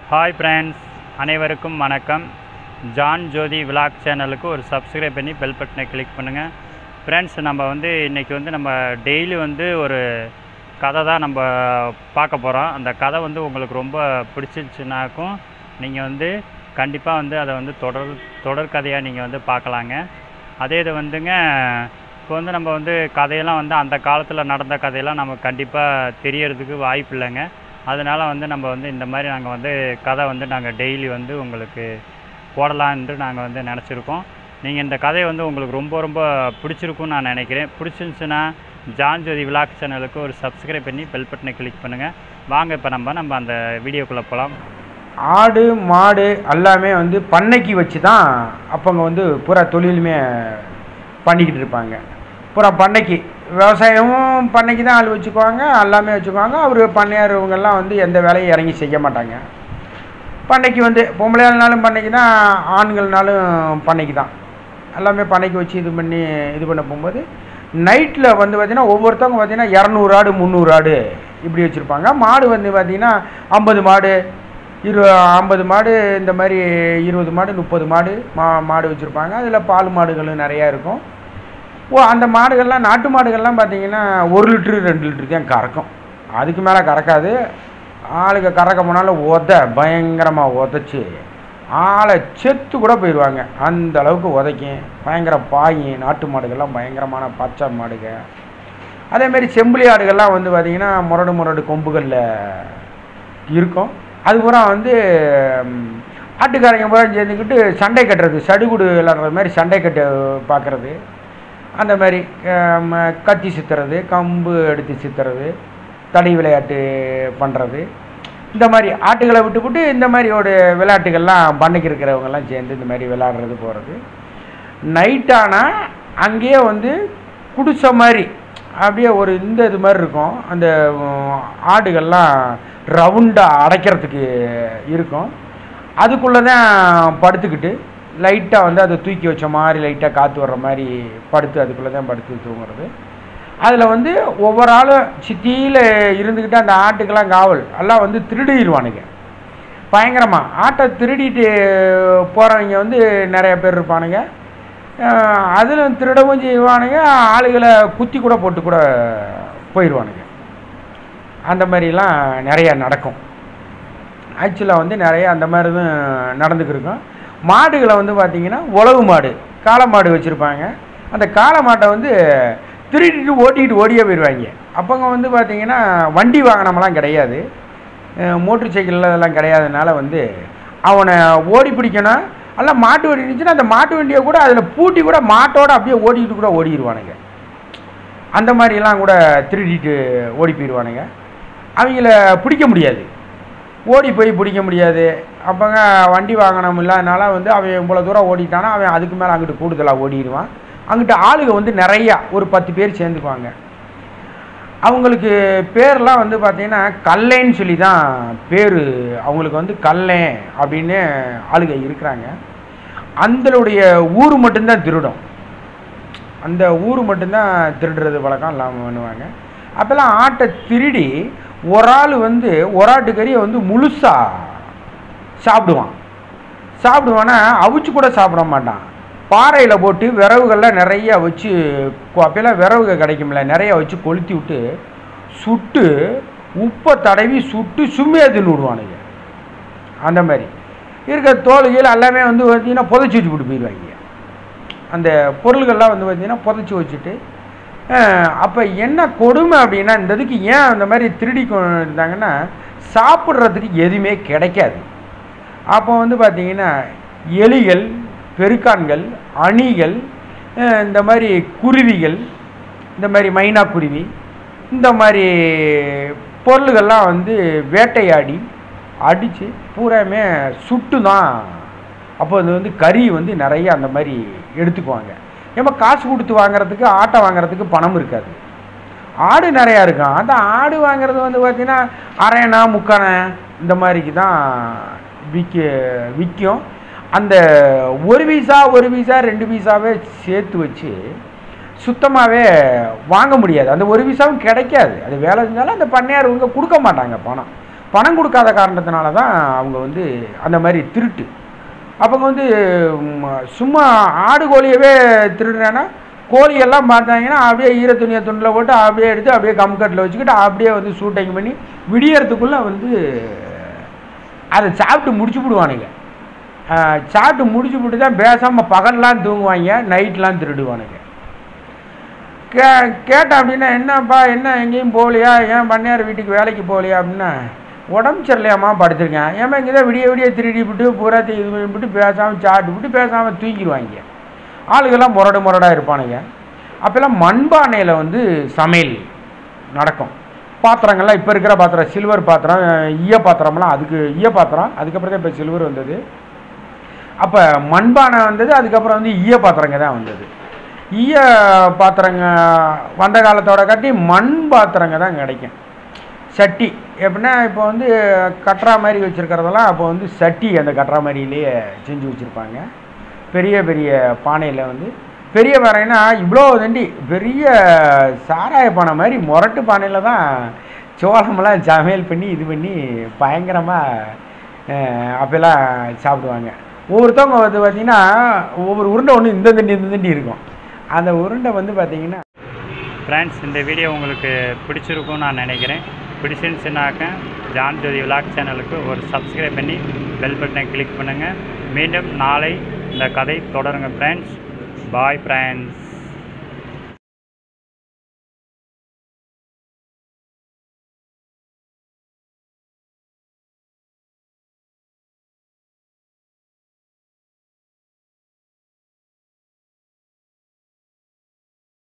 hi friends அனைவருக்கும் வணக்கம் John ஜோதி vlog சேனலுக்கு ஒரு சப்ஸ்கிரைப் பண்ணி பெல் பட்டனை கிளிக் பண்ணுங்கள் ஃப்ரெண்ட்ஸ் நம்ம வந்து இன்றைக்கி வந்து நம்ம டெய்லி வந்து ஒரு கதை தான் நம்ம பார்க்க போகிறோம் அந்த கதை வந்து உங்களுக்கு ரொம்ப பிடிச்சிருச்சுனாக்கும் நீங்கள் வந்து கண்டிப்பாக வந்து அதை வந்து தொடர் தொடர் கதையாக நீங்கள் வந்து பார்க்கலாங்க அதே இது வந்துங்க இப்போ வந்து நம்ம வந்து கதையெல்லாம் வந்து அந்த காலத்தில் நடந்த கதையெல்லாம் நமக்கு கண்டிப்பாக தெரியறதுக்கு வாய்ப்பு இல்லைங்க அதனால் வந்து நம்ம வந்து இந்த மாதிரி நாங்கள் வந்து கதை வந்து நாங்கள் டெய்லி வந்து உங்களுக்கு போடலான்ட்டு நாங்கள் வந்து நினச்சிருக்கோம் நீங்கள் இந்த கதையை வந்து உங்களுக்கு ரொம்ப ரொம்ப பிடிச்சிருக்கும்னு நான் நினைக்கிறேன் பிடிச்சிருந்துச்சுன்னா ஜான் ஜோதி விலாக் சேனலுக்கு ஒரு சப்ஸ்கிரைப் பண்ணி பெல் பட்டனை கிளிக் பண்ணுங்கள் வாங்க இப்போ நம்ம நம்ம அந்த வீடியோக்குள்ளே போகலாம் ஆடு மாடு எல்லாமே வந்து பண்ணைக்கு வச்சு தான் அப்பங்க வந்து பூரா தொழிலுமே பண்ணிக்கிட்டு இருப்பாங்க பூரா பண்ணைக்கு விவசாயமும் பண்ணைக்கு தான் ஆள் வச்சுக்குவாங்க எல்லாமே வச்சுக்குவாங்க அவர் பண்ணையார் இவங்கெல்லாம் வந்து எந்த வேலையும் இறங்கி செய்ய மாட்டாங்க பண்ணைக்கு வந்து பொம்பளையாள்னாலும் பண்ணைக்கு தான் ஆண்கள்னாலும் பண்ணைக்கு தான் எல்லாமே பண்ணைக்கு வச்சு இது பண்ணி இது பண்ண போகும்போது நைட்டில் வந்து பார்த்திங்கன்னா ஒவ்வொருத்தவங்க பார்த்திங்கன்னா இரநூறு ஆடு முந்நூறு ஆடு இப்படி வச்சுருப்பாங்க மாடு வந்து பார்த்திங்கன்னா ஐம்பது மாடு இரு ஐம்பது மாடு இந்த மாதிரி இருபது மாடு முப்பது மாடு மா மாடு வச்சுருப்பாங்க அதில் பால் மாடுகளும் நிறையா இருக்கும் ஓ அந்த மாடுகள்லாம் நாட்டு மாடுகள்லாம் பார்த்தீங்கன்னா ஒரு லிட்ரு ரெண்டு லிட்டரு தான் கறக்கும் அதுக்கு மேலே கறக்காது ஆளுங்க கறக்க போனாலும் உத பயங்கரமாக உதச்சி ஆளை செத்து கூட போயிடுவாங்க அந்த அளவுக்கு உதைக்கும் பயங்கர பாய் நாட்டு மாடுகள்லாம் பயங்கரமான பச்சை மாடுக அதேமாரி செம்பிளி ஆடுகள்லாம் வந்து பார்த்திங்கன்னா முரடு முரடு கொம்புகளில் இருக்கும் அது பூரா வந்து ம், ஆட்டுக்காரங்க பூரா சேர்ந்துக்கிட்டு சண்டை கட்டுறது சடுகுடு விளாடுற மாதிரி சண்டை கட்டு பார்க்குறது அந்த மாதிரி ஆம், கத்தி சுற்றுறது கம்பு எடுத்து சுற்றுறது தடி விளையாட்டு பண்ணுறது இந்த மாதிரி ஆட்டுகளை விட்டுவிட்டு இந்த மாதிரி ஒரு விளையாட்டுகள்லாம் பண்ணைக்கு இருக்கிறவங்கெல்லாம் சேர்ந்து இந்த மாதிரி விளையாடுறது போகிறது நைட்டானால் அங்கேயே வந்து குடிசை மாதிரி அப்படியே ஒரு இந்த இது மாதிரி இருக்கும் அந்த உம், ஆடுகள்லாம் ரவுண்டாக அடைக்கிறதுக்கு இருக்கும் அதுக்குள்ளே தான் படுத்துக்கிட்டு லைட்டாக வந்து அதை தூக்கி வச்ச மாதிரி லைட்டாக காற்று வர்ற மாதிரி படுத்து அதுக்குள்ளே தான் படுத்து தூங்குறது அதில் வந்து ஒவ்வொரு ஆளும் சித்தியில் இருந்துக்கிட்டு அந்த ஆட்டுக்கெல்லாம் காவல் எல்லாம் வந்து திருடிடுவானுங்க பயங்கரமாக ஆட்டை திருடிட்டு போகிறவங்க வந்து நிறைய பேர் இருப்பானுங்க அதில் திருடவும் செய்வானுங்க ஆளுகளை குத்தி கூட போட்டு கூட போயிடுவானுங்க அந்த மாதிரிலாம் நிறையா நடக்கும் ஆக்சுவலாக வந்து நிறைய அந்த மாதிரி தான் நடந்துக்கிருக்கும் மாடுகளை வந்து பார்த்திங்கன்னா உழவு மாடு காளை மாடு வச்சுருப்பாங்க அந்த காளை மாட்டை வந்து திருடிட்டு ஓட்டிக்கிட்டு ஓடியே போயிடுவாங்க அப்போங்க வந்து பார்த்திங்கன்னா வண்டி வாகனமெல்லாம் கிடையாது மோட்டர் சைக்கிள் அதெல்லாம் கிடையாதனால வந்து அவனை ஓடி பிடிக்கணும் எல்லாம் மாட்டு வண்டி இருந்துச்சுன்னா அந்த மாட்டு வண்டியை கூட அதில் பூட்டி கூட மாட்டோட அப்படியே ஓடிக்கிட்டு கூட ஓடிடுவானுங்க அந்த மாதிரிலாம் கூட திருடிட்டு ஓடி போயிடுவானுங்க அவங்கள பிடிக்க முடியாது ஓடி போய் பிடிக்க முடியாது அப்போங்க வண்டி வாகனம் இல்லாதனால வந்து அவன் இவ்வளோ தூரம் ஓடிட்டானா அவன் அதுக்கு மேலே அங்கிட்டு கூடுதலாக ஓடிடுவான் அங்கிட்டு ஆளுங்க வந்து நிறையா ஒரு பத்து பேர் சேர்ந்துக்குவாங்க அவங்களுக்கு பேர்லாம் வந்து பார்த்தீங்கன்னா கல்லைன்னு சொல்லி தான் பேர் அவங்களுக்கு வந்து கல்லை அப்படின்னு ஆளுங்க இருக்கிறாங்க அந்தளுடைய ஊர் மட்டும்தான் திருடும் அந்த ஊர் மட்டும்தான் திருடுறது வழக்கம் இல்லாமல் பண்ணுவாங்க அப்போல்லாம் ஆட்டை திருடி ஒரு ஆள் வந்து ஒரு ஆட்டுக்கறியை வந்து முழுசாக சாப்பிடுவான் சாப்பிடுவானா அவிச்சு கூட சாப்பிட மாட்டான் பாறையில் போட்டு விறகுகள்லாம் நிறைய வச்சு கொ- அப்போல்லாம் விறகுக கிடைக்கும்ல நிறைய வச்சு கொளுத்தி விட்டு சுட்டு உப்பை தடவி சுட்டு சும்மையா தின்னு விடுவானுங்க அந்த மாதிரி இருக்கிற தோல்கள் எல்லாமே வந்து பார்த்தீங்கன்னா புதைச்சி வச்சு விட்டு போயிடுவாங்க அந்த பொருள்கள்லாம் வந்து பார்த்தீங்கன்னா புதைச்சி வச்சுட்டு அப்போ என்ன கொடுமை அப்படின்னா இந்த இதுக்கு ஏன் அந்த மாதிரி திருடி கொண்டு இருந்தாங்கன்னா சாப்பிட்றதுக்கு எதுவுமே கிடைக்காது அப்போ வந்து பார்த்தீங்கன்னா எலிகள் பெருக்கான்கள் அணிகள் அஹ் இந்த மாதிரி குருவிகள் இந்த மாதிரி மைனா குருவி இந்த மாதிரி பொருள்கள்லாம் வந்து வேட்டையாடி அடித்து பூராமே சுட்டு தான் அப்போ அது வந்து கறி வந்து நிறைய அந்த மாதிரி எடுத்துக்குவாங்க ஏமா காசு கொடுத்து வாங்குறதுக்கு ஆட்டை வாங்குறதுக்கு பணம் இருக்காது ஆடு நிறையா இருக்கும் அந்த ஆடு வாங்குறது வந்து பார்த்திங்கன்னா அரையணா முக்காணை இந்த மாதிரிக்கு தான் விற்க விற்கும் அந்த ஒரு பீஸா ஒரு பீஸா ரெண்டு பீஸாவே சேர்த்து வச்சு சுத்தமாகவே வாங்க முடியாது அந்த ஒரு பீஸாவும் கிடைக்காது அது வேலை செஞ்சாலும் அந்த பண்ணையார் இவங்க கொடுக்க மாட்டாங்க பணம் பணம் கொடுக்காத காரணத்தினால தான் அவங்க வந்து அந்த மாதிரி திருட்டு அவங்க வந்து ம், சும்மா ஆடு கோழியவே திருடுறேன்னா கோழியெல்லாம் பார்த்தாங்கன்னா அப்படியே ஈர துணியை துணியில் போட்டு அப்படியே எடுத்து அப்படியே கம்கட்டில் வச்சுக்கிட்டு அப்படியே வந்து ஷூட்டிங் பண்ணி விடியறதுக்குள்ளே வந்து அதை சாப்பிட்டு முடிச்சு விடுவானுங்க ஆஹ், சாப்பிட்டு முடிச்சு விட்டு தான் பேசாமல் பகல்லாம் தூங்குவாங்க நைட்லாம் திருடுவானுங்க கே கேட்டேன் அப்படின்னா என்னப்பா என்ன எங்கேயும் போகலையா ஏன் பண்ணையார் வீட்டுக்கு வேலைக்கு போகலையா அப்படின்னா உடம்பு சரியில்லையாம்மா படுத்திருக்கேன் ஏமா இங்கே தான் விடிய விடிய திருடி விட்டு பூராத்தையும் இது பண்ணிவிட்டு பேசாமல் சாப்பிட்டு விட்டு பேசாமல் தூங்கிடுவாங்க ஆளுகெல்லாம் முரடு முரடாக இருப்பானுங்க அப்போல்லாம் மண்பானையில் வந்து சமையல் நடக்கும் பாத்திரங்கள்லாம் இப்போ இருக்கிற பாத்திரம் சில்வர் பாத்திரம் ஈய பாத்திரம்லாம் அதுக்கு ஈய பாத்திரம் அதுக்கப்புறம் தான் இப்போ சில்வர் வந்தது அப்போ மண்பானை வந்தது அதுக்கப்புறம் வந்து ஈய பாத்திரங்க தான் வந்தது ஈய பாத்திரங்க வந்த காலத்தோட காட்டி மண் பாத்திரங்க தான் கிடைக்கும் சட்டி எப்படின்னா இப்போ வந்து கட்டுறா மாதிரி வச்சுருக்கிறதெல்லாம் அப்போ வந்து சட்டி அந்த கட்டுறா மாதிரிலேயே செஞ்சு வச்சுருப்பாங்க பெரிய பெரிய பானையில் வந்து பெரிய பானைனா இவ்வளோ தண்டி பெரிய சாராய பானை மாதிரி முரட்டு பானையில் தான் சோளமெல்லாம் சமையல் பண்ணி இது பண்ணி பயங்கரமாக அப்போல்லாம் சாப்பிடுவாங்க ஒவ்வொருத்தவங்க வந்து பார்த்திங்கன்னா ஒவ்வொரு உருண்டை ஒன்று இந்த தண்டி இந்த தண்டி இருக்கும் அந்த உருண்டை வந்து பார்த்திங்கன்னா ஃப்ரெண்ட்ஸ் இந்த வீடியோ உங்களுக்கு பிடிச்சிருக்கும்னு நான் நினைக்கிறேன் பிடிச்சிருந்துச்சுனாக்க ஜான் ஜோதி விலாக் சேனலுக்கு ஒரு சப்ஸ்கிரைப் பண்ணி பெல் பட்டனை கிளிக் பண்ணுங்கள் மீண்டும் நாளை இந்த கதை தொடருங்க ஃப்ரெண்ட்ஸ் பாய் ஃப்ரெண்ட்ஸ்